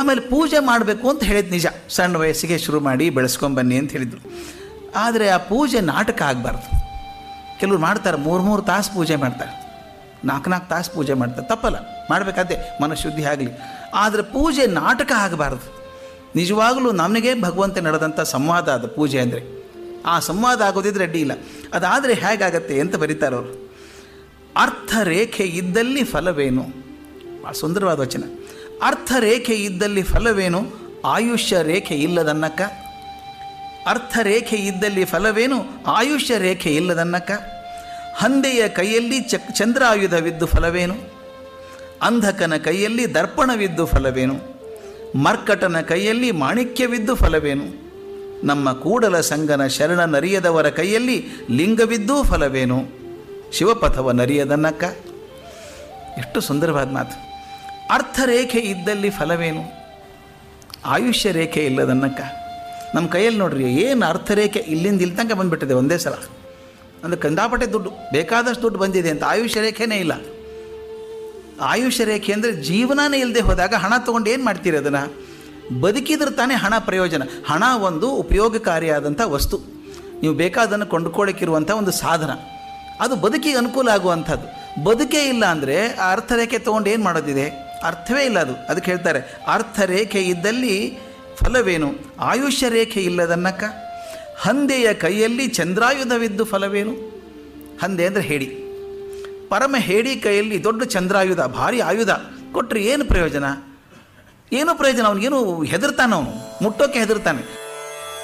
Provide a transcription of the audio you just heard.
ಆಮೇಲೆ ಪೂಜೆ ಮಾಡಬೇಕು ಅಂತ ಹೇಳಿದ್ ನಿಜ ಸಣ್ಣ ವಯಸ್ಸಿಗೆ ಶುರು ಮಾಡಿ ಬೆಳೆಸ್ಕೊಂಬನ್ನಿ ಅಂತ ಹೇಳಿದರು ಆದರೆ ಆ ಪೂಜೆ ನಾಟಕ ಆಗಬಾರ್ದು ಕೆಲವ್ರು ಮಾಡ್ತಾರೆ ಮೂರು ಮೂರು ತಾಸು ಪೂಜೆ ಮಾಡ್ತಾರೆ ನಾಲ್ಕು ನಾಲ್ಕು ತಾಸು ಪೂಜೆ ಮಾಡ್ತಾರೆ ತಪ್ಪಲ್ಲ ಮಾಡಬೇಕಾದ್ದೆ ಮನಃಶುದ್ಧಿ ಆಗಲಿ ಆದರೆ ಪೂಜೆ ನಾಟಕ ಆಗಬಾರ್ದು ನಿಜವಾಗಲೂ ನಮಗೆ ಭಗವಂತ ನಡೆದಂಥ ಸಂವಾದ ಅದು ಪೂಜೆ ಅಂದರೆ ಆ ಸಂವಾದ ಆಗೋದಿದ್ರೆ ಅಡ್ಡಿ ಇಲ್ಲ ಅದಾದರೆ ಹೇಗಾಗತ್ತೆ ಅಂತ ಬರೀತಾರೆ ಅವರು ಅರ್ಥ ರೇಖೆ ಇದ್ದಲ್ಲಿ ಫಲವೇನು ಭಾಳ ಸುಂದರವಾದ ವಚನ ಅರ್ಥ ರೇಖೆ ಇದ್ದಲ್ಲಿ ಫಲವೇನು ಆಯುಷ್ಯ ರೇಖೆ ಇಲ್ಲದನ್ನಕ್ಕ ಅರ್ಥ ರೇಖೆ ಇದ್ದಲ್ಲಿ ಫಲವೇನು ಆಯುಷ್ಯ ರೇಖೆ ಇಲ್ಲದನ್ನಕ್ಕ ಹಂದೆಯ ಕೈಯಲ್ಲಿ ಚಕ್ ಚಂದ್ರಾಯುಧವಿದ್ದು ಫಲವೇನು ಅಂಧಕನ ಕೈಯಲ್ಲಿ ದರ್ಪಣವಿದ್ದು ಫಲವೇನು ಮರ್ಕಟನ ಕೈಯಲ್ಲಿ ಮಾಣಿಕ್ಯವಿದ್ದು ಫಲವೇನು ನಮ್ಮ ಕೂಡಲ ಸಂಗನ ಶರಣ ನರಿಯದವರ ಕೈಯಲ್ಲಿ ಲಿಂಗವಿದ್ದೂ ಫಲವೇನು ಶಿವಪಥವ ನರಿಯದನ್ನಕ್ಕ ಎಷ್ಟು ಸುಂದರವಾದ ಮಾತು ಅರ್ಥರೇಖೆ ಇದ್ದಲ್ಲಿ ಫಲವೇನು ಆಯುಷ್ಯ ರೇಖೆ ಇಲ್ಲದನ್ನಕ್ಕ ನಮ್ಮ ಕೈಯಲ್ಲಿ ನೋಡ್ರಿ ಏನು ಅರ್ಥರೇಖೆ ಇಲ್ಲಿಂದ ಇಲ್ಲಿ ತನಕ ಬಂದುಬಿಟ್ಟಿದೆ ಒಂದೇ ಸಲ ಅಂದರೆ ಕಂದಾಪಟ್ಟೆ ದುಡ್ಡು ಬೇಕಾದಷ್ಟು ದುಡ್ಡು ಬಂದಿದೆ ಅಂತ ಆಯುಷ್ಯ ರೇಖೆನೇ ಇಲ್ಲ ಆಯುಷ್ಯ ರೇಖೆ ಅಂದರೆ ಜೀವನನೇ ಇಲ್ಲದೆ ಹೋದಾಗ ಹಣ ತೊಗೊಂಡು ಏನು ಮಾಡ್ತೀರಿ ಅದನ್ನು ಬದುಕಿದ್ರೆ ತಾನೇ ಹಣ ಪ್ರಯೋಜನ ಹಣ ಒಂದು ಉಪಯೋಗಕಾರಿಯಾದಂಥ ವಸ್ತು ನೀವು ಬೇಕಾದನ್ನು ಕೊಂಡುಕೊಳ್ಳಿಕ್ಕಿರುವಂಥ ಒಂದು ಸಾಧನ ಅದು ಬದುಕಿಗೆ ಅನುಕೂಲ ಆಗುವಂಥದ್ದು ಬದುಕೇ ಇಲ್ಲ ಅಂದರೆ ಆ ಅರ್ಥರೇಖೆ ತೊಗೊಂಡು ಏನು ಮಾಡೋದಿದೆ ಅರ್ಥವೇ ಇಲ್ಲ ಅದು ಅದಕ್ಕೆ ಹೇಳ್ತಾರೆ ಅರ್ಥರೇಖೆ ಇದ್ದಲ್ಲಿ ಫಲವೇನು ಆಯುಷ್ಯ ರೇಖೆ ಇಲ್ಲದನ್ನಕ್ಕ ಹಂದೆಯ ಕೈಯಲ್ಲಿ ಚಂದ್ರಾಯುಧವಿದ್ದು ಫಲವೇನು ಹಂದೆ ಅಂದರೆ ಹೇಡಿ ಪರಮ ಹೇಡಿ ಕೈಯಲ್ಲಿ ದೊಡ್ಡ ಚಂದ್ರಾಯುಧ ಭಾರಿ ಆಯುಧ ಕೊಟ್ಟರೆ ಏನು ಪ್ರಯೋಜನ ಏನೂ ಪ್ರಯೋಜನ ಅವನಿಗೇನು ಹೆದರ್ತಾನೆ ಅವನು ಮುಟ್ಟೋಕ್ಕೆ ಹೆದರ್ತಾನೆ